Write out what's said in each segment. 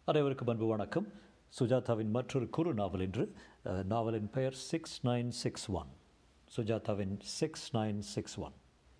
அனைவருக்கும் அன்பு வணக்கம் சுஜாதாவின் மற்றொரு குறு நாவல் என்று அஹ், நாவலின் பெயர் சிக்ஸ் நைன் சிக்ஸ் ஒன் சுஜாதாவின் சிக்ஸ் நைன் சிக்ஸ் ஒன்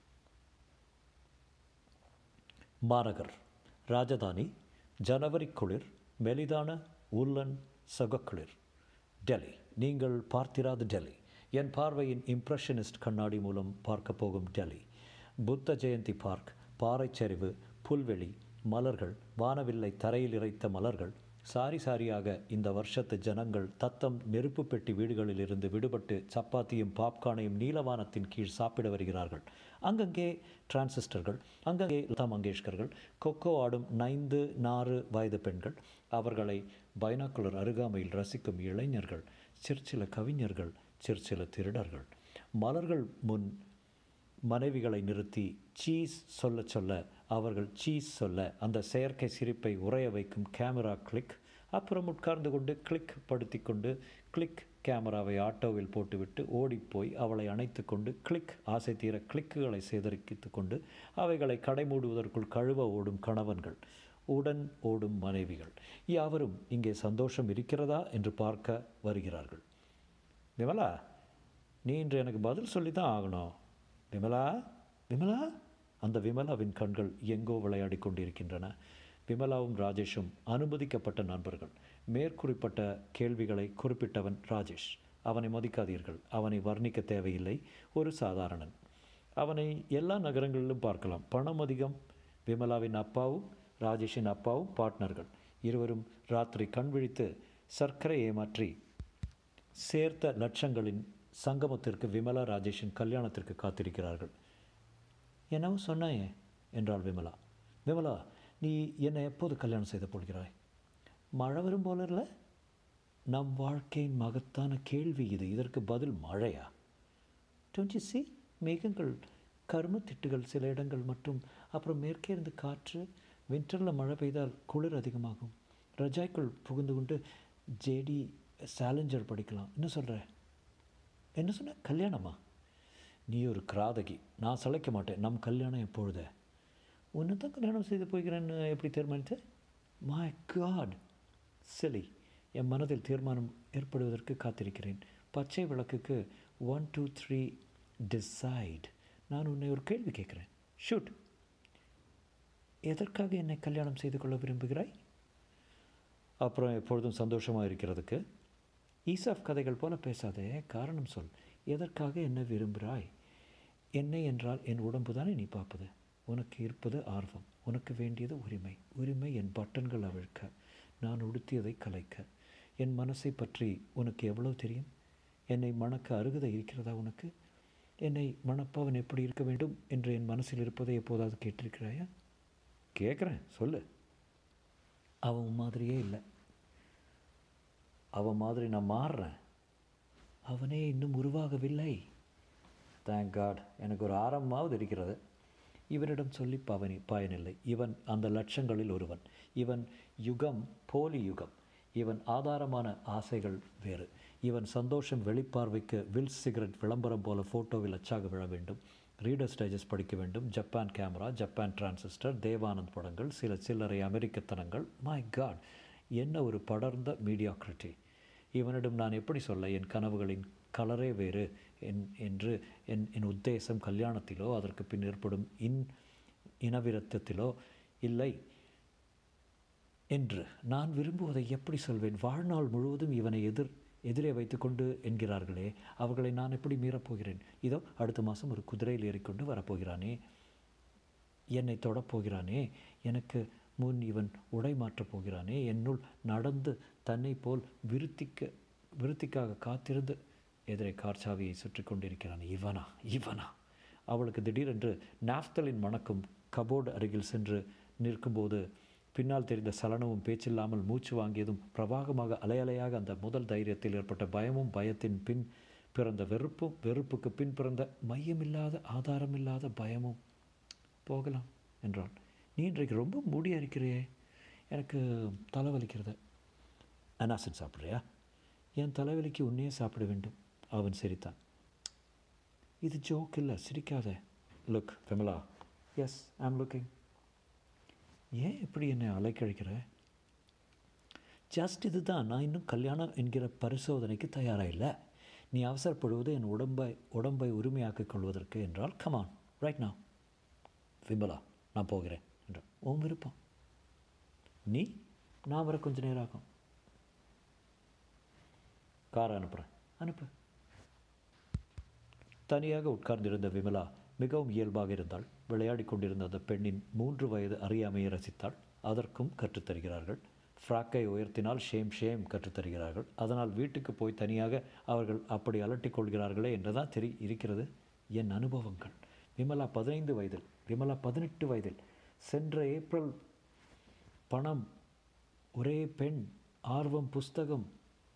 மாநகர் ராஜதானி ஜனவரி குளிர் மெலிதான உள்ளன் சகக்குளிர் டெல்லி நீங்கள் பார்த்திராத டெல்லி என் பார்வையின் இம்ப்ரெஷனிஸ்ட் கண்ணாடி மூலம் பார்க்க போகும் டெல்லி புத்த ஜெயந்தி பார்க் பாறைச்சரிவு புல்வெளி மலர்கள் வானவில்லை தரையில் இறைத்த மலர்கள் சாரி சாரியாக இந்த வருஷத்து ஜனங்கள் தத்தம் நெருப்பு பெட்டி வீடுகளில் இருந்து விடுபட்டு சப்பாத்தியும் பாப்கார்னையும் நீலவானத்தின் கீழ் சாப்பிட வருகிறார்கள் அங்கங்கே டிரான்சிஸ்டர்கள் அங்கங்கே லதா மங்கேஷ்கர்கள் கொக்கோ ஆடும் நைந்து நாறு வயது பெண்கள் அவர்களை பைனாக்குலர் அருகாமையில் ரசிக்கும் இளைஞர்கள் சிற்சில கவிஞர்கள் சிற்சில திருடர்கள் மலர்கள் முன் மனைவிகளை நிறுத்தி சீஸ் சொல்ல சொல்ல அவர்கள் சீஸ் சொல்ல அந்த செயற்கை சிரிப்பை உறைய வைக்கும் கேமரா கிளிக் அப்புறம் உட்கார்ந்து கொண்டு கிளிக் படுத்தி கொண்டு கிளிக் கேமராவை ஆட்டோவில் போட்டுவிட்டு ஓடிப்போய் அவளை அணைத்து கொண்டு கிளிக் ஆசை தீர கிளிக்குகளை சேதரித்து கொண்டு அவைகளை கடை மூடுவதற்குள் கழுவ ஓடும் கணவன்கள் உடன் ஓடும் மனைவிகள் யாவரும் இங்கே சந்தோஷம் இருக்கிறதா என்று பார்க்க வருகிறார்கள் விமலா நீ இன்று எனக்கு பதில் சொல்லி தான் ஆகணும் விமலா விமலா அந்த விமலாவின் கண்கள் எங்கோ விளையாடி கொண்டிருக்கின்றன விமலாவும் ராஜேஷும் அனுமதிக்கப்பட்ட நண்பர்கள் மேற்குறிப்பிட்ட கேள்விகளை குறிப்பிட்டவன் ராஜேஷ் அவனை மதிக்காதீர்கள் அவனை வர்ணிக்க தேவையில்லை ஒரு சாதாரணன் அவனை எல்லா நகரங்களிலும் பார்க்கலாம் பணம் அதிகம் விமலாவின் அப்பாவும் ராஜேஷின் அப்பாவும் பார்ட்னர்கள் இருவரும் ராத்திரி கண் விழித்து சர்க்கரை ஏமாற்றி சேர்த்த லட்சங்களின் சங்கமத்திற்கு விமலா ராஜேஷின் கல்யாணத்திற்கு காத்திருக்கிறார்கள் என்னவோ சொன்னாயே என்றாள் விமலா விமலா நீ என்னை எப்போது கல்யாணம் செய்து போடுகிறாய் மழை வரும் போல இல்லை நம் வாழ்க்கையின் மகத்தான கேள்வி இது இதற்கு பதில் மழையா டோன்ட் யூ சி மேகங்கள் கரும திட்டுகள் சில இடங்கள் மற்றும் அப்புறம் மேற்கே இருந்து காற்று வின்டரில் மழை பெய்தால் குளிர் அதிகமாகும் ரஜாய்க்குள் புகுந்து கொண்டு ஜேடி சேலஞ்சர் படிக்கலாம் என்ன சொல்கிற என்ன சொன்ன கல்யாணமா நீ ஒரு கிராதகி நான் சளைக்க மாட்டேன் நம் கல்யாணம் எப்பொழுதே உன்னை தான் கல்யாணம் செய்து போய்கிறேன்னு எப்படி தீர்மானித்த மை காட் சிலி என் மனதில் தீர்மானம் ஏற்படுவதற்கு காத்திருக்கிறேன் பச்சை விளக்குக்கு ஒன் டூ த்ரீ டிசைட் நான் உன்னை ஒரு கேள்வி கேட்குறேன் ஷூட் எதற்காக என்னை கல்யாணம் செய்து கொள்ள விரும்புகிறாய் அப்புறம் எப்பொழுதும் சந்தோஷமாக இருக்கிறதுக்கு ஈசாஃப் கதைகள் போல பேசாதே காரணம் சொல் எதற்காக என்ன விரும்புகிறாய் என்னை என்றால் என் உடம்பு தானே நீ பார்ப்பது உனக்கு இருப்பது ஆர்வம் உனக்கு வேண்டியது உரிமை உரிமை என் பட்டன்கள் அவிழ்க்க நான் உடுத்தியதை கலைக்க என் மனசை பற்றி உனக்கு எவ்வளவு தெரியும் என்னை மணக்க அருகதை இருக்கிறதா உனக்கு என்னை மணப்பவன் எப்படி இருக்க வேண்டும் என்று என் மனசில் இருப்பதை எப்போதாவது கேட்டிருக்கிறாயா கேட்குறேன் சொல்லு அவன் உன் மாதிரியே இல்லை அவன் மாதிரி நான் மாறுறேன் அவனே இன்னும் உருவாகவில்லை தேங்க் காட் எனக்கு ஒரு ஆரம்பமாவது இருக்கிறது இவனிடம் சொல்லி பவனி பயனில்லை இவன் அந்த லட்சங்களில் ஒருவன் இவன் யுகம் போலி யுகம் இவன் ஆதாரமான ஆசைகள் வேறு இவன் சந்தோஷம் வெளிப்பார்வைக்கு வில் சிகரெட் விளம்பரம் போல ஃபோட்டோவில் அச்சாக விழ வேண்டும் ரீடர்ஸ் டைஜஸ்ட் படிக்க வேண்டும் Japan camera Japan transistor Devanand படங்கள் சில சில்லறை அமெரிக்கத்தனங்கள் மை காட் என்ன ஒரு படர்ந்த மீடியாக்ரிட்டி இவனிடம் நான் எப்படி சொல்ல என் கனவுகளின் கலரே வேறு என் என்று என் என் உத்தேசம் கல்யாணத்திலோ அதற்கு பின் ஏற்படும் இன் இனவிரத்தத்திலோ இல்லை என்று நான் விரும்புவதை எப்படி சொல்வேன் வாழ்நாள் முழுவதும் இவனை எதிர் எதிரே வைத்துக்கொண்டு என்கிறார்களே அவர்களை நான் எப்படி மீறப்போகிறேன் இதோ அடுத்த மாதம் ஒரு குதிரையில் ஏறிக்கொண்டு வரப்போகிறானே என்னை தொடப்போகிறானே எனக்கு முன் இவன் உடை மாற்றப் போகிறானே என்னுள் நடந்து தன்னை போல் விருத்திக்க விருத்திக்காக காத்திருந்து எதிரே கார்ச்சாவியை சுற்றி கொண்டிருக்கிறான் இவனா இவனா அவளுக்கு திடீரென்று நாஃப்தலின் மணக்கும் கபோர்டு அருகில் சென்று நிற்கும்போது பின்னால் தெரிந்த சலனமும் பேச்சில்லாமல் மூச்சு வாங்கியதும் பிரவாகமாக அலையலையாக அந்த முதல் தைரியத்தில் ஏற்பட்ட பயமும் பயத்தின் பின் பிறந்த வெறுப்பும் வெறுப்புக்கு பின் பிறந்த மையமில்லாத ஆதாரமில்லாத பயமும் போகலாம் என்றான் நீ இன்றைக்கு ரொம்ப மூடியாக இருக்கிறியே எனக்கு தலைவலிக்கிறது அனாசிட் சாப்பிட்றியா என் தலைவலிக்கு உன்னையே சாப்பிட வேண்டும் அவன் சிரித்தான் இது ஜோக் இல்லை சிரிக்காத லுக் விமலா எஸ் ஐ ஆம் லுக்கிங் ஏன் இப்படி என்னை அலைக்கழிக்கிற ஜஸ்ட் இதுதான் நான் இன்னும் கல்யாணம் என்கிற பரிசோதனைக்கு தயாராக இல்லை நீ அவசரப்படுவது என் உடம்பை உடம்பை உரிமையாக்கிக் கொள்வதற்கு என்றால் கமான் ரைட் நான் விமலா நான் போகிறேன் என்றான் உன் விருப்பம் நீ நான் வர கொஞ்ச நேரம் ஆகும் காரை அனுப்புகிறேன் அனுப்பு தனியாக உட்கார்ந்திருந்த விமலா மிகவும் இயல்பாக இருந்தாள் விளையாடி கொண்டிருந்த அந்த பெண்ணின் மூன்று வயது அறியாமையை ரசித்தாள் அதற்கும் கற்றுத்தருகிறார்கள் ஃப்ராக்கை உயர்த்தினால் ஷேம் ஷேம் கற்றுத்தருகிறார்கள் அதனால் வீட்டுக்கு போய் தனியாக அவர்கள் அப்படி அலட்டிக் கொள்கிறார்களே என்றுதான் தெரி இருக்கிறது என் அனுபவங்கள் விமலா பதினைந்து வயதில் விமலா பதினெட்டு வயதில் சென்ற ஏப்ரல் பணம் ஒரே பெண் ஆர்வம் புஸ்தகம்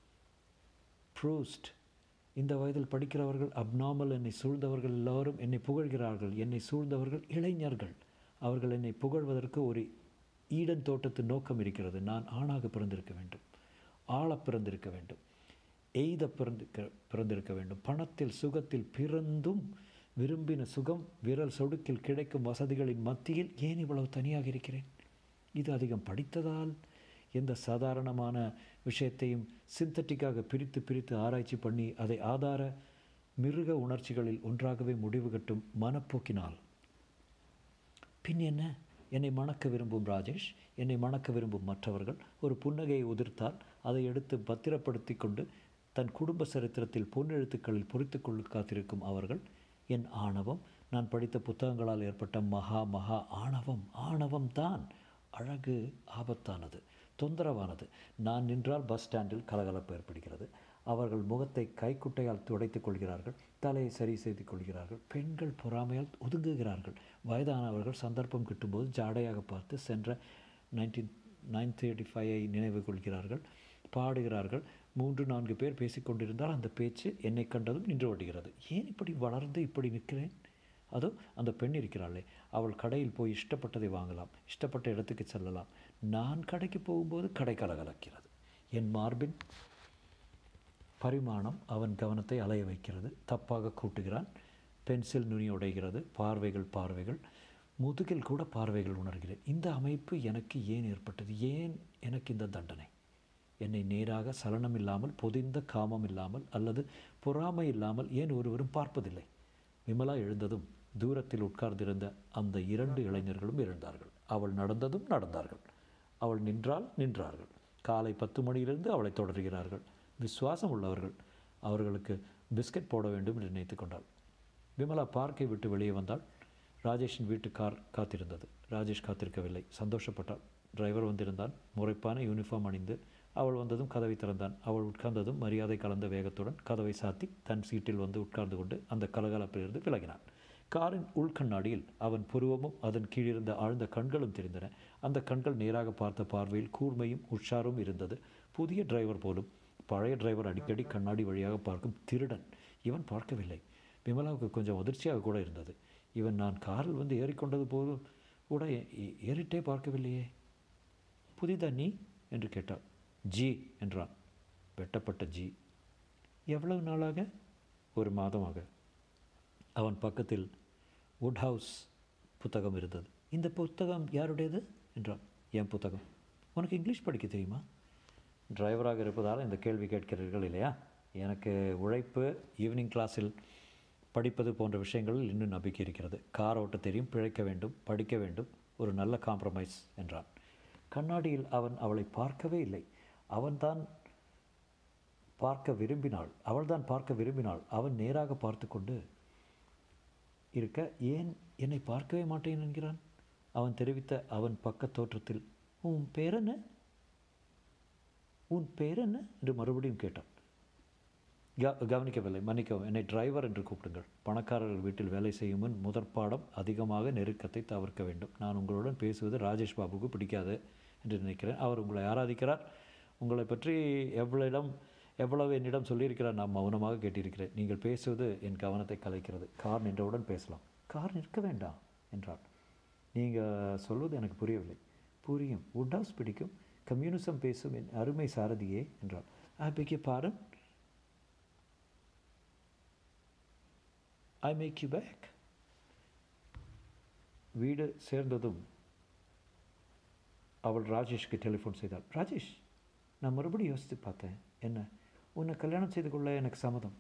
ப்ரூஸ்ட் இந்த வயதில் படிக்கிறவர்கள் அப்நார்மல் என்னை சூழ்ந்தவர்கள் எல்லோரும் என்னை புகழ்கிறார்கள் என்னை சூழ்ந்தவர்கள் இளைஞர்கள் அவர்கள் என்னை புகழ்வதற்கு ஒரு ஈடன் தோட்டத்து நோக்கம் இருக்கிறது நான் ஆணாக பிறந்திருக்க வேண்டும் ஆள பிறந்திருக்க வேண்டும் எய்த பிறந்திருக்க பிறந்திருக்க வேண்டும் பணத்தில் சுகத்தில் பிறந்தும் விரும்பின சுகம் விரல் சொடுக்கில் கிடைக்கும் வசதிகளின் மத்தியில் ஏன் இவ்வளவு தனியாக இருக்கிறேன் இது அதிகம் படித்ததால் எந்த சாதாரணமான விஷயத்தையும் சிந்தட்டிக்காக பிரித்து பிரித்து ஆராய்ச்சி பண்ணி அதை ஆதார மிருக உணர்ச்சிகளில் ஒன்றாகவே முடிவு கட்டும் மனப்போக்கினால் பின் என்ன என்னை மணக்க விரும்பும் ராஜேஷ் என்னை மணக்க விரும்பும் மற்றவர்கள் ஒரு புன்னகையை உதிர்த்தால் அதை எடுத்து பத்திரப்படுத்தி கொண்டு தன் குடும்ப சரித்திரத்தில் பொன்னெழுத்துக்களில் பொறித்து கொள்ள காத்திருக்கும் அவர்கள் என் ஆணவம் நான் படித்த புத்தகங்களால் ஏற்பட்ட மகா மகா ஆணவம் ஆணவம் தான் அழகு ஆபத்தானது தொந்தரவானது நான் நின்றால் பஸ் ஸ்டாண்டில் கலகலப்பு ஏற்படுகிறது அவர்கள் முகத்தை கைக்குட்டையால் துடைத்துக் கொள்கிறார்கள் தலையை சரி செய்து கொள்கிறார்கள் பெண்கள் பொறாமையால் ஒதுங்குகிறார்கள் வயதானவர்கள் சந்தர்ப்பம் கிட்டும்போது ஜாடையாக பார்த்து சென்ற நைன்டீன் நைன் தேர்ட்டி ஃபைவை நினைவு கொள்கிறார்கள் பாடுகிறார்கள் மூன்று நான்கு பேர் பேசிக்கொண்டிருந்தால் அந்த பேச்சு என்னை கண்டதும் நின்று ஓடுகிறது ஏன் இப்படி வளர்ந்து இப்படி நிற்கிறேன் அதோ அந்த பெண் இருக்கிறாளே அவள் கடையில் போய் இஷ்டப்பட்டதை வாங்கலாம் இஷ்டப்பட்ட இடத்துக்கு செல்லலாம் நான் கடைக்கு போகும்போது கடை கலகலக்கிறது என் மார்பின் பரிமாணம் அவன் கவனத்தை அலைய வைக்கிறது தப்பாக கூட்டுகிறான் பென்சில் நுனி உடைகிறது பார்வைகள் பார்வைகள் முதுகில் கூட பார்வைகள் உணர்கிறேன் இந்த அமைப்பு எனக்கு ஏன் ஏற்பட்டது ஏன் எனக்கு இந்த தண்டனை என்னை நேராக சலனம் இல்லாமல் பொதிந்த காமம் இல்லாமல் அல்லது பொறாமை இல்லாமல் ஏன் ஒருவரும் பார்ப்பதில்லை விமலா எழுந்ததும் தூரத்தில் உட்கார்ந்திருந்த அந்த இரண்டு இளைஞர்களும் எழுந்தார்கள் அவள் நடந்ததும் நடந்தார்கள் அவள் நின்றால் நின்றார்கள் காலை பத்து மணியிலிருந்து அவளை தொடர்கிறார்கள் விசுவாசம் உள்ளவர்கள் அவர்களுக்கு பிஸ்கட் போட வேண்டும் என்று நினைத்து கொண்டாள் விமலா பார்க்கை விட்டு வெளியே வந்தாள் ராஜேஷின் வீட்டு கார் காத்திருந்தது ராஜேஷ் காத்திருக்கவில்லை சந்தோஷப்பட்டாள் டிரைவர் வந்திருந்தான் முறைப்பான யூனிஃபார்ம் அணிந்து அவள் வந்ததும் கதவை திறந்தான் அவள் உட்கார்ந்ததும் மரியாதை கலந்த வேகத்துடன் கதவை சாத்தி தன் சீட்டில் வந்து உட்கார்ந்து கொண்டு அந்த கலகலப்பிலிருந்து விலகினான் காரின் உள்கண்ணாடியில் அவன் புருவமும் அதன் கீழிருந்த ஆழ்ந்த கண்களும் தெரிந்தன அந்த கண்கள் நேராக பார்த்த பார்வையில் கூர்மையும் உஷாரும் இருந்தது புதிய டிரைவர் போலும் பழைய டிரைவர் அடிக்கடி கண்ணாடி வழியாக பார்க்கும் திருடன் இவன் பார்க்கவில்லை விமலாவுக்கு கொஞ்சம் அதிர்ச்சியாக கூட இருந்தது இவன் நான் காரில் வந்து ஏறிக்கொண்டது போதும் கூட ஏ- ஏறிட்டே பார்க்கவில்லையே புதிதா நீ என்று கேட்டாள் ஜி என்றான் வெட்டப்பட்ட ஜி எவ்வளவு நாளாக ஒரு மாதமாக அவன் பக்கத்தில் வுட் ஹவுஸ் புத்தகம் இருந்தது இந்த புத்தகம் யாருடையது என்றான் என் புத்தகம் உனக்கு இங்கிலீஷ் படிக்க தெரியுமா டிரைவராக இருப்பதால் இந்த கேள்வி கேட்கிறீர்கள் இல்லையா எனக்கு உழைப்பு ஈவினிங் கிளாஸில் படிப்பது போன்ற விஷயங்களில் இன்னும் நம்பிக்கை இருக்கிறது கார் ஓட்ட தெரியும் பிழைக்க வேண்டும் படிக்க வேண்டும் ஒரு நல்ல காம்ப்ரமைஸ் என்றான் கண்ணாடியில் அவன் அவளை பார்க்கவே இல்லை அவன்தான் பார்க்க விரும்பினாள் அவள்தான் பார்க்க விரும்பினாள் அவன் நேராக பார்த்து கொண்டு இருக்க ஏன் என்னை பார்க்கவே மாட்டேன் என்கிறான் அவன் தெரிவித்த அவன் பக்க தோற்றத்தில் உன் பேர் என்ன உன் பேர் என்ன என்று மறுபடியும் கேட்டான் க- கவனிக்கவில்லை மன்னிக்கவும் என்னை டிரைவர் என்று கூப்பிடுங்கள் பணக்காரர்கள் வீட்டில் வேலை செய்யும் முன் முதற் பாடம் அதிகமாக நெருக்கத்தை தவிர்க்க வேண்டும் நான் உங்களுடன் பேசுவது ராஜேஷ் பாபுக்கு பிடிக்காது என்று நினைக்கிறேன் அவர் உங்களை ஆராதிக்கிறார் உங்களை பற்றி எவ்வளிடம் எவ்வளவு என்னிடம் சொல்லியிருக்கிறார் நான் மௌனமாக கேட்டிருக்கிறேன் நீங்கள் பேசுவது என் கவனத்தை கலைக்கிறது கார் நின்றவுடன் பேசலாம் கார் நிற்க வேண்டாம் என்றாள் நீங்கள் சொல்வது எனக்கு புரியவில்லை புரியும் வுட் ஹவுஸ் பிடிக்கும் கம்யூனிசம் பேசும் என் அருமை சாரதியே என்றாள் I beg pardon I make you back வீடு சேர்ந்ததும் அவள் ராஜேஷ்க்கு டெலிஃபோன் செய்தாள் ராஜேஷ் நான் மறுபடியும் யோசித்து பார்த்தேன் என்ன உன்னை கல்யாணம் செய்து கொள்ள எனக்கு சம்மதம்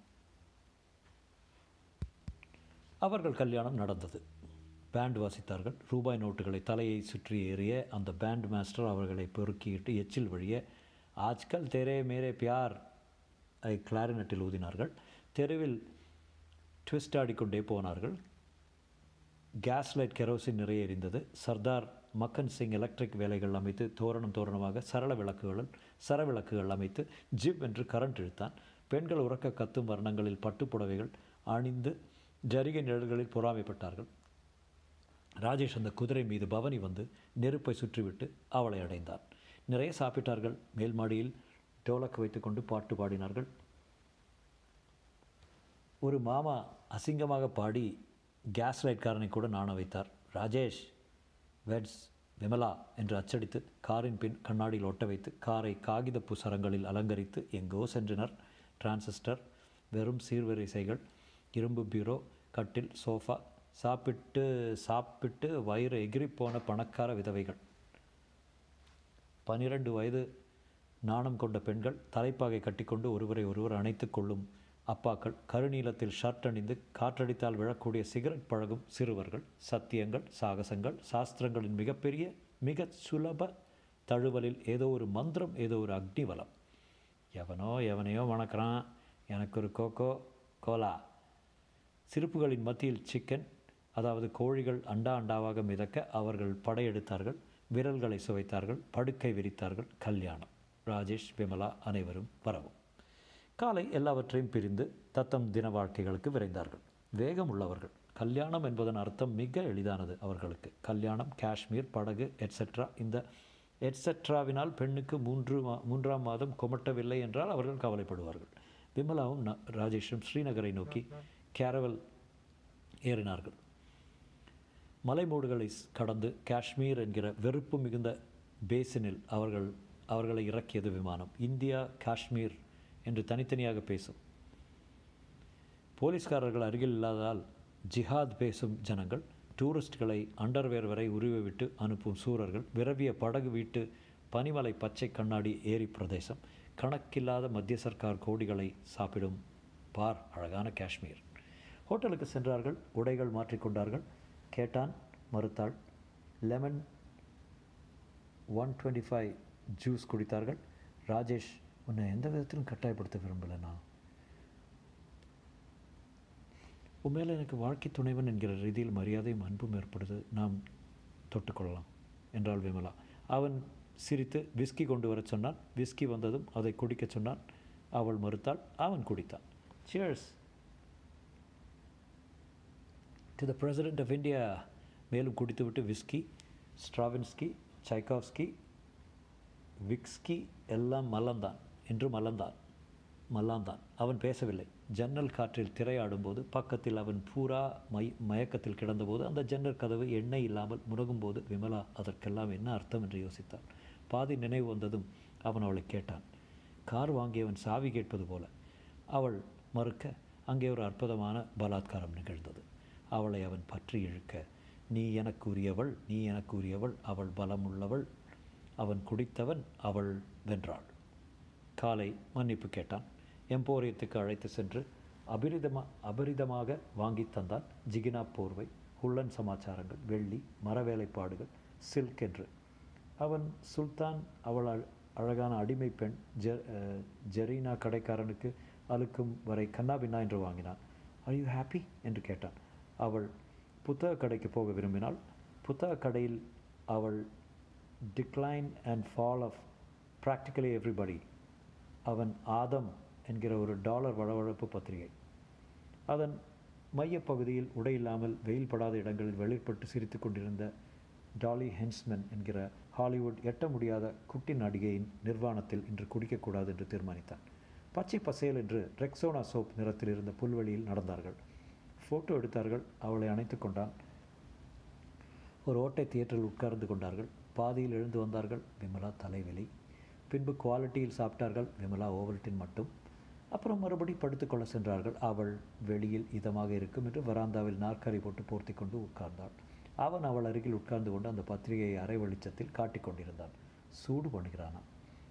அவர்கள் கல்யாணம் நடந்தது பேண்ட் வாசித்தார்கள் ரூபாய் நோட்டுகளை தலையை சுற்றி ஏறிய அந்த பேண்ட் மாஸ்டர் அவர்களை பெருக்கிட்டு எச்சில் வழிய ஆஜ்கல் தெரே மேரே பியார் ஐ கிளாரினட்டில் ஊதினார்கள் தெருவில் ட்விஸ்ட் ஆடிக்கொண்டே போனார்கள் கேஸ் லைட் கெரோசின் நிறைய எரிந்தது சர்தார் மக்கன் சிங் எலக்ட்ரிக் வேலைகள் அமைத்து தோரணம் தோரணமாக சரள விளக்குகள் சரவிளக்குகள் அமைத்து ஜிப் என்று கரண்ட் இழுத்தான் பெண்கள் உறக்க கத்தும் வர்ணங்களில் பட்டுப்புடவைகள் அணிந்து ஜரிகை நிழல்களில் பொறாமைப்பட்டார்கள் ராஜேஷ் அந்த குதிரை மீது பவனி வந்து நெருப்பை சுற்றிவிட்டு அவளை அடைந்தான் நிறைய சாப்பிட்டார்கள் மேல் மாடியில் டோலக் வைத்துக்கொண்டு பாட்டு பாடினார்கள் ஒரு மாமா அசிங்கமாக பாடி கேஸ் லைட்காரனை கூட நாண வைத்தார் ராஜேஷ் வெட்ஸ் விமலா என்று அச்சடித்து காரின் பின் கண்ணாடியில் ஒட்ட வைத்து காரை காகித புசரங்களில் அலங்கரித்து எங்கோ சென்றனர் டிரான்சிஸ்டர் வெறும் சீர்வரிசைகள் இரும்பு பீரோ கட்டில் சோஃபா சாப்பிட்டு சாப்பிட்டு வயிறு எகிரிப்போன பணக்கார விதவைகள் பனிரெண்டு வயது நாணம் கொண்ட பெண்கள் தலைப்பாகை கட்டிக்கொண்டு ஒருவரை ஒருவர் அணைத்து கொள்ளும் அப்பாக்கள் கருநீலத்தில் ஷர்ட் அணிந்து காற்றடித்தால் விழக்கூடிய சிகரெட் பழகும் சிறுவர்கள் சத்தியங்கள் சாகசங்கள் சாஸ்திரங்களின் மிகப்பெரிய மிக சுலப தழுவலில் ஏதோ ஒரு மந்திரம் ஏதோ ஒரு அக்னிவலம் எவனோ எவனையோ வணக்கிறான் எனக்கு ஒரு கோகோ கோலா சிரிப்புகளின் மத்தியில் சிக்கன் அதாவது கோழிகள் அண்டா அண்டாவாக மிதக்க அவர்கள் படையெடுத்தார்கள் விரல்களை சுவைத்தார்கள் படுக்கை விரித்தார்கள் கல்யாணம் ராஜேஷ் விமலா அனைவரும் வரவும் காலை எல்லாவற்றையும் பிரிந்து தத்தம் தின வாழ்க்கைகளுக்கு விரைந்தார்கள் வேகம் உள்ளவர்கள் கல்யாணம் என்பதன் அர்த்தம் மிக எளிதானது அவர்களுக்கு கல்யாணம் காஷ்மீர் படகு எட்ஸெட்ரா இந்த எட்ஸெட்ராவினால் பெண்ணுக்கு மூன்று மா மூன்றாம் மாதம் கொமட்டவில்லை என்றால் அவர்கள் கவலைப்படுவார்கள் விமலாவும் ந ராஜேஷும் ஸ்ரீநகரை நோக்கி கேரவல் ஏறினார்கள் மலைமூடுகளை கடந்து காஷ்மீர் என்கிற வெறுப்பு மிகுந்த பேசினில் அவர்கள் அவர்களை இறக்கியது விமானம் இந்தியா காஷ்மீர் என்று தனித்தனியாக பேசும் போலீஸ்காரர்கள் அருகில் இல்லாததால் ஜிஹாத் பேசும் ஜனங்கள் டூரிஸ்ட்களை அண்டர்வேர் வரை உருவி விட்டு அனுப்பும் சூரர்கள் விரவிய படகு வீட்டு பனிமலை பச்சை கண்ணாடி ஏரி பிரதேசம் கணக்கில்லாத மத்திய சர்க்கார் கோடிகளை சாப்பிடும் பார் அழகான காஷ்மீர் ஹோட்டலுக்கு சென்றார்கள் உடைகள் மாற்றிக்கொண்டார்கள் கேட்டான் மறுத்தாள் lemon one twenty five juice குடித்தார்கள் ராஜேஷ் உன்னை எந்த விதத்திலும் கட்டாயப்படுத்த விரும்பலை நான் உன் மேலே எனக்கு வாழ்க்கை துணைவன் என்கிற ரீதியில் மரியாதையும் அன்பும் ஏற்படுது நாம் தொட்டுக்கொள்ளலாம் என்றாள் விமலா அவன் சிரித்து விஸ்கி கொண்டு வரச் சொன்னான் விஸ்கி வந்ததும் அதை குடிக்கச் சொன்னான் அவள் மறுத்தாள் அவன் குடித்தான் cheers to the president of India மேலும் குடித்துவிட்டு விஸ்கி ஸ்ட்ராவின்ஸ்கி சைகாவ்ஸ்கி விக்ஸ்கி எல்லாம் மல்லந்தான் என்று மலர்ந்தான் மல்லாந்தான் அவன் பேசவில்லை ஜன்னல் காற்றில் திரையாடும்போது பக்கத்தில் அவன் பூரா மை மயக்கத்தில் கிடந்தபோது அந்த ஜன்னல் கதவு எண்ணெய் இல்லாமல் முனகும்போது விமலா அதற்கெல்லாம் என்ன அர்த்தம் என்று யோசித்தான் பாதி நினைவு வந்ததும் அவன் அவளை கேட்டான் கார் வாங்கியவன் சாவி கேட்பது போல அவள் மறுக்க அங்கே ஒரு அற்புதமான பலாத்காரம் நிகழ்ந்தது அவளை அவன் பற்றி இழுக்க நீ எனக்கு உரியவள் நீ எனக்கு உரியவள் அவள் பலம் உள்ளவள் அவன் குடித்தவன் அவள் வென்றாள் காலை மன்னிப்பு கேட்டான் எம்போரியத்துக்கு அழைத்து சென்று அபரிதமா அபரிதமாக வாங்கி தந்தான் ஜிகினா போர்வை உள்ளன் சமாச்சாரங்கள் வெள்ளி மரவேலைப்பாடுகள் சில்க் என்று அவன் சுல்தான் அவள் அழகான அடிமை பெண் ஜெ ஜெரீனா கடைக்காரனுக்கு அழுக்கும் வரை கண்ணாபின்னா என்று வாங்கினான் ஆர் யூ ஹாப்பி என்று கேட்டான் அவள் புத்தக கடைக்கு போக விரும்பினாள் புத்தக கடையில் அவள் decline and fall of practically everybody அவன் ஆதம் என்கிற ஒரு டாலர் வளவழப்பு பத்திரிகை அதன் மையப்பகுதியில் உடையில்லாமல் வெயில் படாத இடங்களில் வெளிப்பட்டு சிரித்து கொண்டிருந்த டாலி ஹென்ஸ்மன் என்கிற ஹாலிவுட் எட்ட முடியாத குட்டி நடிகையின் நிர்வாணத்தில் இன்று குடிக்கக்கூடாது என்று தீர்மானித்தான் பச்சை பசேல் என்று ரெக்ஸோனா சோப் நிறத்தில் இருந்த புல்வெளியில் நடந்தார்கள் ஃபோட்டோ எடுத்தார்கள் அவளை அணைத்து கொண்டான் ஒரு ஓட்டை தியேட்டரில் உட்கார்ந்து கொண்டார்கள் பாதியில் எழுந்து வந்தார்கள் விமலா தலைவலி பின்பு குவாலிட்டியில் சாப்பிட்டார்கள் விமலா ஓவல்ட்டின் மட்டும் அப்புறம் மறுபடி படுத்துக்கொள்ள சென்றார்கள் அவள் வெளியில் இதமாக இருக்கும் என்று வராந்தாவில் நாற்காலி போட்டு போர்த்தி கொண்டு உட்கார்ந்தாள் அவன் அவள் அருகில் உட்கார்ந்து கொண்டு அந்த பத்திரிகையை அரை வெளிச்சத்தில் காட்டிக் கொண்டிருந்தான் சூடு பண்ணுகிறானான்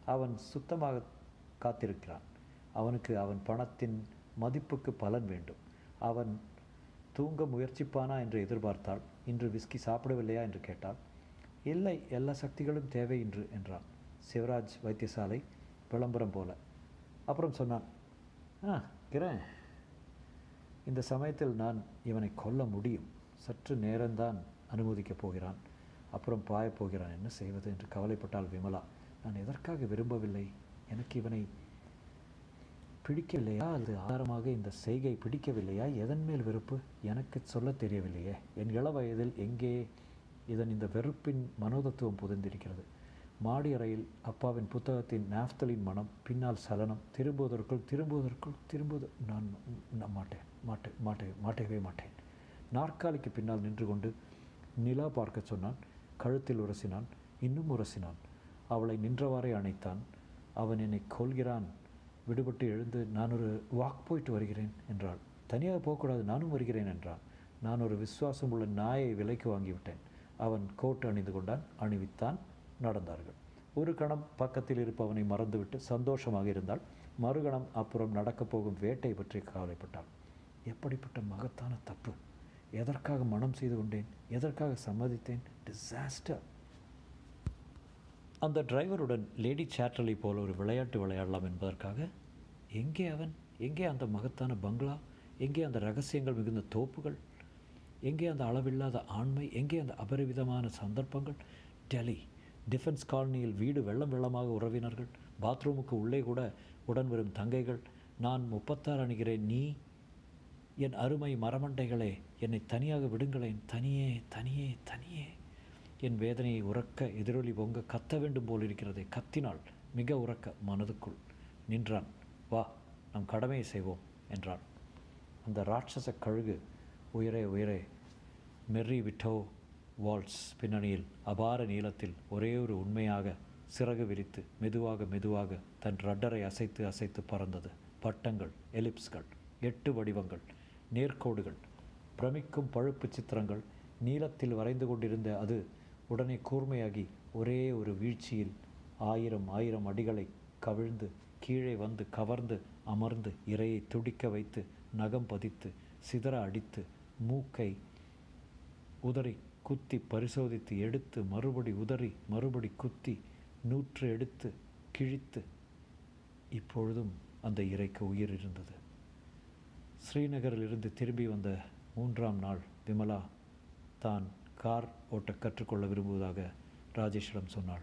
அவன் சுத்தமாக காத்திருக்கிறான் அவனுக்கு அவன் பணத்தின் மதிப்புக்கு பலன் வேண்டும் அவன் தூங்க முயற்சிப்பானா என்று எதிர்பார்த்தாள் இன்று விஸ்கி சாப்பிடவில்லையா என்று கேட்டாள் இல்லை எல்லா சக்திகளும் தேவை இன்று என்றான் சிவராஜ் வைத்தியசாலை விளம்பரம் போல அப்புறம் சொன்னான் ஆ கிரண் இந்த சமயத்தில் நான் இவனை கொல்ல முடியும் சற்று நேரம்தான் அனுமதிக்கப் போகிறான் அப்புறம் பாயப் போகிறான் என்ன செய்வது என்று கவலைப்பட்டாள் விமலா நான் எதற்காக விரும்பவில்லை எனக்கு இவனை பிடிக்கவில்லையா அல்லது ஆதாரமாக இந்த செய்கை பிடிக்கவில்லையா எதன் மேல் வெறுப்பு எனக்கு சொல்லத் தெரியவில்லையே என் இள வயதில் எங்கே இதன் இந்த வெறுப்பின் மனோதத்துவம் புதைந்திருக்கிறது மாடி அறையில் அப்பாவின் புத்தகத்தின் நாஃப்தலின் மனம் பின்னால் சலனம் திரும்புவதற்குள் திரும்புவதற்குள் திரும்புவது நான் நான் மாட்டேன் மாட்டேன் மாட்டேன் மாட்டேவே மாட்டேன் நாற்காலிக்கு பின்னால் நின்று கொண்டு நிலா பார்க்கச் சொன்னான் கழுத்தில் உரசினான் இன்னும் உரசினான் அவளை நின்றவாறே அணைத்தான் அவன் என்னை கொல்கிறான் விடுபட்டு எழுந்து நான் ஒரு வாக் போயிட்டு வருகிறேன் என்றாள் தனியாக போகக்கூடாது நானும் வருகிறேன் என்றான் நான் ஒரு விசுவாசம் உள்ள நாயை விலைக்கு வாங்கிவிட்டேன் அவன் கோட் அணிந்து கொண்டான் அணிவித்தான் நடந்தார்கள் ஒரு கணம் பக்கத்தில் இருப்பவனை மறந்துவிட்டு சந்தோஷமாக இருந்தாள் மறுகணம் அப்புறம் நடக்கப் போகும் வேட்டை பற்றி கவலைப்பட்டாள் எப்படிப்பட்ட மகத்தான தப்பு எதற்காக மனம் செய்து கொண்டேன் எதற்காக சம்மதித்தேன் டிசாஸ்டர் அந்த டிரைவருடன் லேடி சேட்டலை போல ஒரு விளையாட்டு விளையாடலாம் என்பதற்காக எங்கே அவன் எங்கே அந்த மகத்தான பங்களா எங்கே அந்த ரகசியங்கள் மிகுந்த தோப்புகள் எங்கே அந்த அளவில்லாத ஆண்மை எங்கே அந்த அபரிவிதமான சந்தர்ப்பங்கள் டெல்லி டிஃபென்ஸ் காலனியில் வீடு வெள்ளம் வெள்ளமாக உறவினர்கள் பாத்ரூமுக்கு உள்ளே கூட உடன் வரும் தங்கைகள் நான் முப்பத்தாறு அணுகிறேன் நீ என் அருமை மரமண்டைகளே என்னை தனியாக விடுங்களேன் தனியே தனியே தனியே என் வேதனையை உறக்க எதிரொலி பொங்க கத்த வேண்டும் போல் இருக்கிறதே கத்தினாள் மிக உறக்க மனதுக்குள் நின்றான் வா நம் கடமையை செய்வோம் என்றான் அந்த ராட்சச கழுகு உயரே உயரே மெர்ரி விட்டோ வால்ஸ் பின்னணியில் அபார நீளத்தில் ஒரே ஒரு உண்மையாக சிறகு விரித்து மெதுவாக மெதுவாக தன் ரட்டரை அசைத்து அசைத்து பறந்தது பட்டங்கள் எலிப்ஸ்கள் எட்டு வடிவங்கள் நேர்கோடுகள் பிரமிக்கும் பழுப்பு சித்திரங்கள் நீளத்தில் வரைந்து கொண்டிருந்த அது உடனே கூர்மையாகி ஒரே ஒரு வீழ்ச்சியில் ஆயிரம் ஆயிரம் அடிகளை கவிழ்ந்து கீழே வந்து கவர்ந்து அமர்ந்து இரையை துடிக்க வைத்து நகம் பதித்து சிதற அடித்து மூக்கை உதறி குத்தி பரிசோதித்து எடுத்து மறுபடி உதறி மறுபடி குத்தி நூற்று எடுத்து கிழித்து இப்பொழுதும் அந்த இறைக்கு உயிர் இருந்தது ஸ்ரீநகரிலிருந்து திரும்பி வந்த மூன்றாம் நாள் விமலா தான் கார் ஓட்ட கற்றுக்கொள்ள விரும்புவதாக ராஜேஷிடம் சொன்னாள்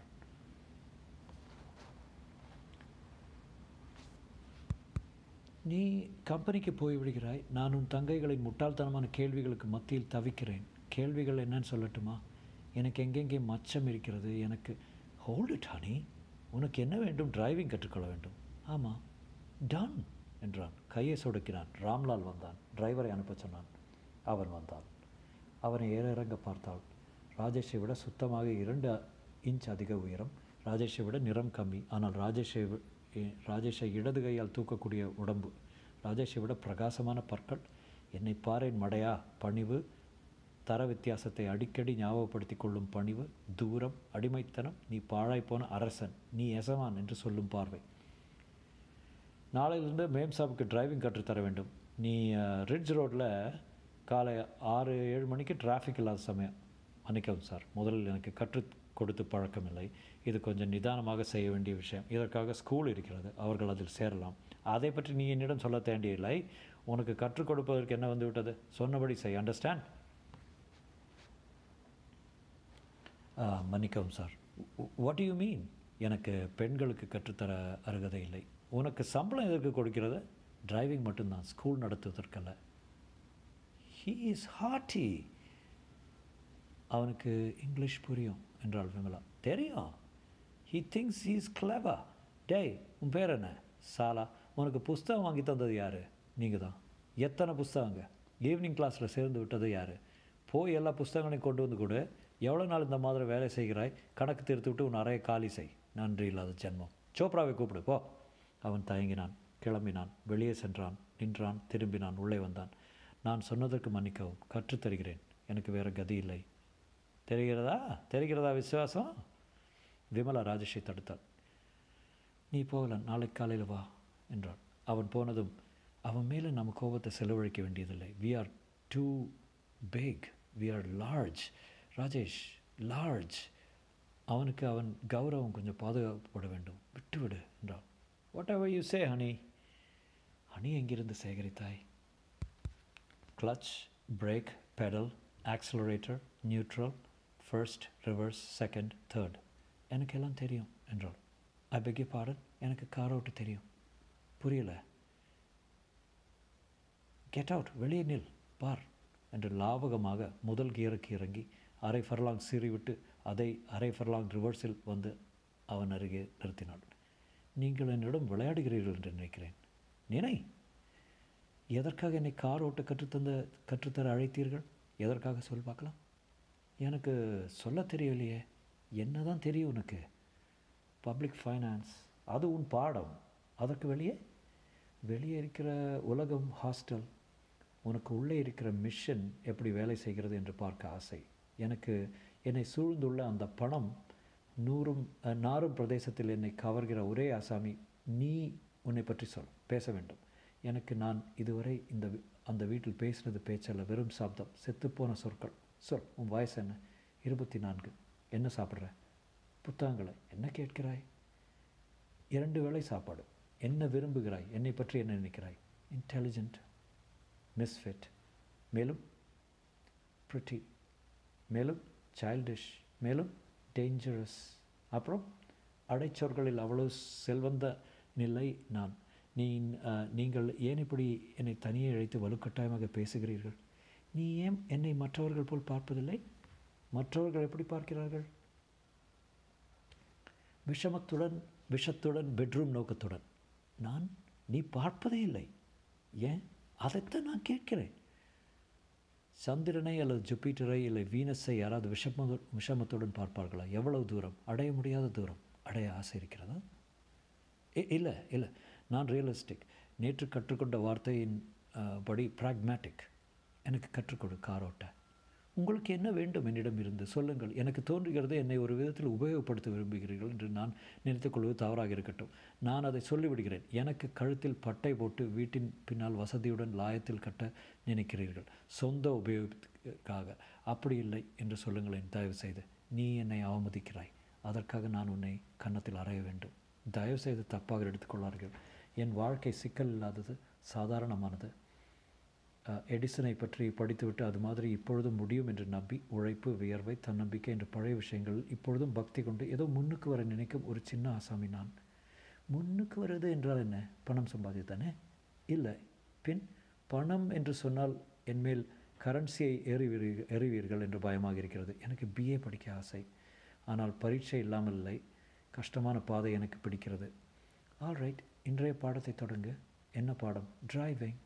நீ கம்பெனிக்கு போய் விடுகிறாய் நான் உன் தங்கைகளின் முட்டாள்தனமான கேள்விகளுக்கு மத்தியில் தவிக்கிறேன் கேள்விகள் என்னன்னு சொல்லட்டுமா எனக்கு எங்கெங்கே மச்சம் இருக்கிறது எனக்கு ஹோல்டு இட் ஹனி உனக்கு என்ன வேண்டும் டிரைவிங் கற்றுக்கொள்ள வேண்டும் ஆமாம் டன் என்றான் கையை சொடுக்கினான் ராம்லால் வந்தான் டிரைவரை அனுப்ப சொன்னான் அவன் வந்தான் அவனை ஏற இறங்க பார்த்தாள் ராஜேஷை விட சுத்தமாக இரண்டு இன்ச் அதிக உயரம் ராஜேஷை விட நிறம் கம்மி ஆனால் ராஜேஷை வி- இ- ராஜேஷை இடது கையால் தூக்கக்கூடிய உடம்பு ராஜேஷை விட பிரகாசமான பற்கள் என்னை பாரேன் மடையா பணிவு தர வித்தியாசத்தை அடிக்கடி ஞாபகப்படுத்திக் கொள்ளும் பணிவு தூரம் அடிமைத்தனம் நீ பாழாய்ப்போன அரசன் நீ எசமான் என்று சொல்லும் பார்வை நாளையிலிருந்து மேம்சாவுக்கு டிரைவிங் கற்றுத்தர வேண்டும் நீ அஹ், ரிட்ஜ் ரோட்டில் காலை ஆறு ஏழு மணிக்கு டிராஃபிக் இல்லாத சமயம் மன்னிக்கவும் சார் முதலில் எனக்கு கற்றுக் கொடுத்து பழக்கமில்லை இது கொஞ்சம் நிதானமாக செய்ய வேண்டிய விஷயம் இதற்காக ஸ்கூல் இருக்கிறது அவர்கள் அதில் சேரலாம் அதை பற்றி நீ என்னிடம் சொல்ல வேண்டியதில்லை உனக்கு கற்றுக் கொடுப்பதற்கு என்ன வந்து விட்டது சொன்னபடி செய் அண்டர்ஸ்டாண்ட் மன்னிக்கவும் சார் வாட் யூ மீன் எனக்கு பெண்களுக்கு கற்றுத்தர அருகதை இல்லை உனக்கு சம்பளம் எதற்கு கொடுக்கிறது டிரைவிங் மட்டும்தான் ஸ்கூல் நடத்துவதற்கல்ல ஹீ இஸ் ஹார்ட்டி அவனுக்கு இங்கிலீஷ் புரியும் என்றாள் விமலா தெரியும் he thinks he is clever டேய் உன் பேர் என்ன சாலா உனக்கு புஸ்தகம் வாங்கி தந்தது யார் நீங்கள் தான் எத்தனை புஸ்தகங்க ஈவினிங் கிளாஸில் சேர்ந்து விட்டது யார் போய் எல்லா புஸ்தகங்களையும் கொண்டு வந்து கொடு எவ்வளோ நாள் இந்த மாதிரி வேலை செய்கிறாய் கணக்கு தீர்த்து விட்டு உன் அறையை காலி செய் நன்றி இல்லாத ஜென்மம் சோப்ராவை கூப்பிடு போ அவன் தயங்கினான் கிளம்பினான் வெளியே சென்றான் நின்றான் திரும்பினான் உள்ளே வந்தான் நான் சொன்னதற்கு மன்னிக்கவும் கற்றுத் தருகிறேன் எனக்கு வேறு கதி இல்லை தெரிகிறதா தெரிகிறதா விசுவாசம் விமலா ராஜேஷை தடுத்தாள் நீ போகலாம் நாளைக்கு காலையில் வா என்றான் அவன் போனதும் அவன் மேலே நம்ம கோபத்தை செலவழிக்க வேண்டியதில்லை we are two peg we are large Rajesh large அவனுக்கு அவன் கௌரவம் கொஞ்சம் பாதுகாக்கப்பட வேண்டும் விட்டுவிடு என்றான் whatever you say honey honey எங்கிருந்து சேகரித்தாய் clutch brake pedal accelerator neutral first reverse second third எனக்கு எல்லாம் தெரியும் என்றாள் ஐ பெக் பாடன் எனக்கு கார் ஓட்ட தெரியும் புரியலை கெட் அவுட் வெளியே நில் பார் என்று லாவகமாக முதல் கியருக்கு இறங்கி அரை ஃபர்லாங் சீறிவிட்டு அதை அரை ஃபர்லாங் ரிவர்ஸில் வந்து அவன் அருகே நிறுத்தினாள் நீங்கள் என்னிடம் விளையாடுகிறீர்கள் என்று நினைக்கிறேன் நினை எதற்காக என்னை கார் ஓட்ட கற்றுத்தந்த கற்றுத்தர அழைத்தீர்கள் எதற்காக சொல் பார்க்கலாம் எனக்கு சொல்ல தெரியலையே என்ன தான் தெரியும் உனக்கு பப்ளிக் ஃபைனான்ஸ் அது உன் பாடம் அதற்கு வெளியே வெளியே இருக்கிற உலகம் ஹாஸ்டல் உனக்கு உள்ளே இருக்கிற மிஷன் எப்படி வேலை செய்கிறது என்று பார்க்க ஆசை எனக்கு என்னை சூழ்ந்துள்ள அந்த பணம் நூறும் அஹ், நாரும் பிரதேசத்தில் என்னை கவர்கிற ஒரே ஆசாமி நீ உன்னை பற்றி சொல் பேச வேண்டும் எனக்கு நான் இதுவரை இந்த வி- அந்த வீட்டில் பேசினது பேச்சல்ல வெறும் சாப்தம் செத்துப்போன சொற்கள் சொல் உன் வயசு என்ன இருபத்தி நான்கு என்ன சாப்பிட்ற புத்தகங்களை என்ன கேட்கிறாய் இரண்டு வேளை சாப்பாடு என்ன விரும்புகிறாய் என்னை பற்றி என்ன நினைக்கிறாய் இன்டெலிஜென்ட் மிஸ்ஃபிட் மேலும் ப்ரிட்டி மேலும் சைல்டிஷ் மேலும் டேஞ்சரஸ் அப்புறம் அடைச்சொற்களில் அவ்வளவு செல்வந்த நிலை நான் நீ அஹ், நீங்கள் ஏன் இப்படி என்னை தனியே அழைத்து வலுக்கட்டாயமாக பேசுகிறீர்கள் நீ ஏன் என்னை மற்றவர்கள் போல் பார்ப்பதில்லை மற்றவர்கள் எப்படி பார்க்கிறார்கள் விஷமத்துடன் விஷத்துடன் பெட்ரூம் நோக்கத்துடன் நான் நீ பார்ப்பதே இல்லை ஏன் அதைத்தான் நான் கேட்கிறேன் சந்திரனை அல்லது ஜூபிட்டரை இல்லை வீனஸை யாராவது விஷம விஷமத்துடன் பார்ப்பார்களா எவ்வளவு தூரம் அடைய முடியாத தூரம் அடைய ஆசை இருக்கிறதா இ- இல்லை இல்லை நான் ரியலிஸ்டிக் நேற்று கற்றுக்கொண்ட வார்த்தையின் அஹ், படி ப்ராக்மேட்டிக் எனக்கு கற்றுக்கொடு காரோட்ட உங்களுக்கு என்ன வேண்டும் என்னிடம் இருந்து சொல்லுங்கள் எனக்கு தோன்றுகிறது என்னை ஒரு விதத்தில் உபயோகப்படுத்த விரும்புகிறீர்கள் என்று நான் நினைத்துக்கொள்வது தவறாக இருக்கட்டும் நான் அதை சொல்லிவிடுகிறேன் எனக்கு கழுத்தில் பட்டை போட்டு வீட்டின் பின்னால் வசதியுடன் லாயத்தில் கட்ட நினைக்கிறீர்கள் சொந்த உபயோகத்துக்காக அப்படி இல்லை என்று சொல்லுங்களேன் தயவு செய்து நீ என்னை அவமதிக்கிறாய் அதற்காக நான் உன்னை கன்னத்தில் அறைய வேண்டும் தயவு செய்து தப்பாக எடுத்துக்கொள்ளார்கள் என் வாழ்க்கை சிக்கல் இல்லாதது சாதாரணமானது அஹ், எடிசனை பற்றி படித்துவிட்டு அது மாதிரி இப்பொழுதும் முடியும் என்று நம்பி உழைப்பு வியர்வை தன்னம்பிக்கை என்ற பழைய விஷயங்கள் இப்பொழுதும் பக்தி கொண்டு ஏதோ முன்னுக்கு வர நினைக்கும் ஒரு சின்ன ஆசாமி நான் முன்னுக்கு வருது என்றால் என்ன பணம் சம்பாதித்தானே இல்லை பின் பணம் என்று சொன்னால் என்மேல் கரன்சியை எறிவீர்கள் எறிவீர்கள் என்று பயமாக இருக்கிறது எனக்கு பிஏ படிக்க ஆசை ஆனால் பரீட்சை இல்லாமல் இல்லை கஷ்டமான பாதை எனக்கு பிடிக்கிறது ஆல்ரைட் இன்றைய பாடத்தை தொடங்கு என்ன பாடம் டிரைவிங்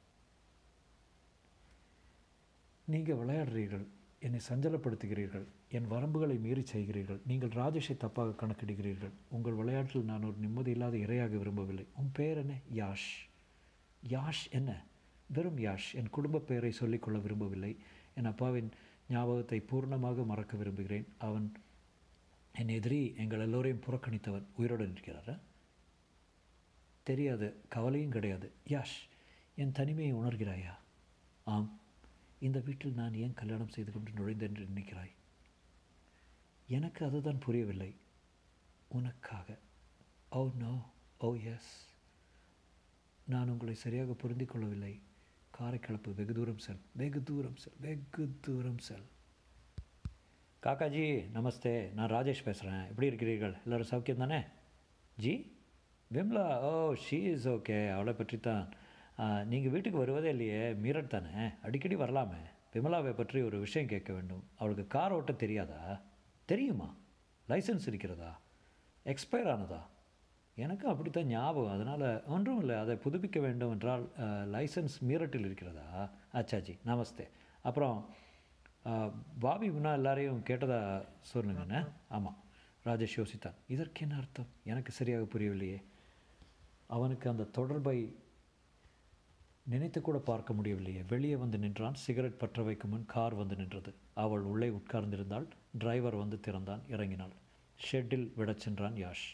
நீங்கள் விளையாடுறீர்கள் என்னை சஞ்சலப்படுத்துகிறீர்கள் என் வரம்புகளை மீறி செய்கிறீர்கள் நீங்கள் ராஜேஷை தப்பாக கணக்கிடுகிறீர்கள் உங்கள் விளையாட்டில் நான் ஒரு நிம்மதி இல்லாத இரையாக விரும்பவில்லை உன் பெயர் என்ன யாஷ் யாஷ் என்ன வெறும் யாஷ் என் குடும்ப பெயரை சொல்லிக்கொள்ள விரும்பவில்லை என் அப்பாவின் ஞாபகத்தை பூர்ணமாக மறக்க விரும்புகிறேன் அவன் என் எதிரி எங்கள் எல்லோரையும் புறக்கணித்தவன் உயிருடன் இருக்கிறாரா தெரியாது கவலையும் கிடையாது யாஷ் என் தனிமையை உணர்கிறாயா ஆம் இந்த வீட்டில் நான் ஏன் கல்யாணம் செய்து கொண்டு நுழைந்தேன் என்று நினைக்கிறாய் எனக்கு அதுதான் புரியவில்லை உனக்காக ஓ நோ ஓ எஸ் நான் உங்களை சரியாக புரிந்து கொள்ளவில்லை காரை கிளப்பு வெகு தூரம் செல் வெகு தூரம் செல் வெகு தூரம் செல் காக்காஜி நமஸ்தே நான் ராஜேஷ் பேசுகிறேன் எப்படி இருக்கிறீர்கள் எல்லோரும் சௌக்கியம் தானே ji Vimla oh she is okay அவளை பற்றி தான் நீங்கள் வீட்டுக்கு வருவதே இல்லையே மீரட் தானே அடிக்கடி வரலாமே விமலாவை பற்றி ஒரு விஷயம் கேட்க வேண்டும் அவளுக்கு கார் ஓட்ட தெரியாதா தெரியுமா லைசன்ஸ் இருக்கிறதா எக்ஸ்பயர் ஆனதா எனக்கும் அப்படித்தான் ஞாபகம் அதனால் ஒன்றும் இல்லை அதை புதுப்பிக்க வேண்டும் என்றால் லைசன்ஸ் மீரட்டில் இருக்கிறதா ஆச்சாஜி நமஸ்தே அப்புறம் அஹ், பாபி முன்னா எல்லாரையும் கேட்டதா சொல்லுங்கண்ணே ஆமாம் ராஜேஷ் யோசித்தான் இதற்கு என்ன அர்த்தம் எனக்கு சரியாக புரியவில்லையே அவனுக்கு அந்த தொடர்பை நினைத்து கூட பார்க்க முடியவில்லையே வெளியே வந்து நின்றான் சிகரெட் பற்ற வைக்கும் முன் கார் வந்து நின்றது அவள் உள்ளே உட்கார்ந்திருந்தாள் டிரைவர் வந்து திறந்தான் இறங்கினாள் ஷெட்டில் விடச் சென்றான் யாஷ்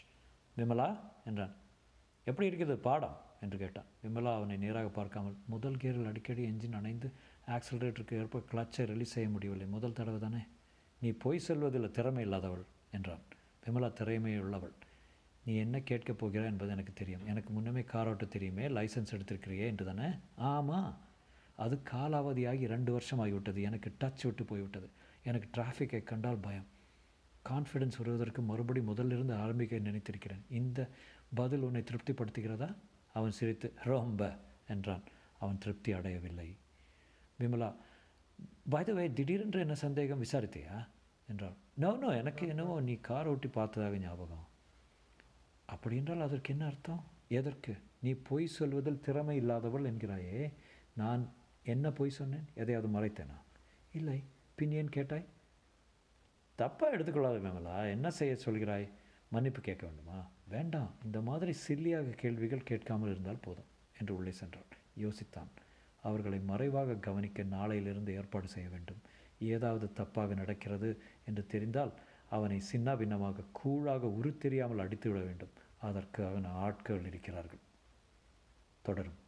விமலா என்றான் எப்படி இருக்குது பாடம் என்று கேட்டான் விமலா அவனை நேராக பார்க்காமல் முதல் கியரில் அடிக்கடி என்ஜின் அணைந்து ஆக்சிலரேட்டருக்கு ஏற்ப கிளச்சை ரிலீஸ் செய்ய முடியவில்லை முதல் தடவை தானே நீ பொய் சொல்வதில் திறமை இல்லாதவள் என்றான் விமலா திறமை உள்ளவள் நீ என்ன கேட்கப் போகிறாய் என்பது எனக்கு தெரியும் எனக்கு முன்னமே கார் ஓட்ட தெரியுமே லைசன்ஸ் எடுத்திருக்கிறியே என்று தானே ஆமாம் அது காலாவதியாகி ரெண்டு வருஷம் ஆகிவிட்டது எனக்கு டச் விட்டு போய்விட்டது எனக்கு டிராஃபிக்கை கண்டால் பயம் கான்ஃபிடென்ஸ் வருவதற்கு மறுபடி முதலிருந்து ஆரம்பிக்க நினைத்திருக்கிறேன் இந்த பதில் உன்னை திருப்திப்படுத்துகிறதா அவன் சிரித்து ரொம்ப என்றான் அவன் திருப்தி அடையவில்லை விமலா வை திடீரென்று என்ன சந்தேகம் விசாரித்தியா என்றான் நோ நோ எனக்கு என்னவோ நீ கார் ஓட்டி பார்த்ததாக ஞாபகம் அப்படி என்றால் அதற்கு என்ன அர்த்தம் எதற்கு நீ பொய் சொல்வதில் திறமை இல்லாதவள் என்கிறாயே நான் என்ன பொய் சொன்னேன் எதையாவது மறைத்தேனா இல்லை பின் ஏன் கேட்டாய் தப்பாக எடுத்துக்கொள்ளாத மேமலா என்ன செய்ய சொல்கிறாய் மன்னிப்பு கேட்க வேண்டுமா வேண்டாம் இந்த மாதிரி சில்லியாக கேள்விகள் கேட்காமல் இருந்தால் போதும் என்று உள்ளே சென்றான் யோசித்தான் அவர்களை மறைவாக கவனிக்க நாளையிலிருந்து ஏற்பாடு செய்ய வேண்டும் ஏதாவது தப்பாக நடக்கிறது என்று தெரிந்தால் அவனை சின்ன பின்னமாக கூழாக உருத்தெரியாமல் அடித்துவிட வேண்டும் அதற்கு அவன் ஆட்கள் இருக்கிறார்கள் தொடரும்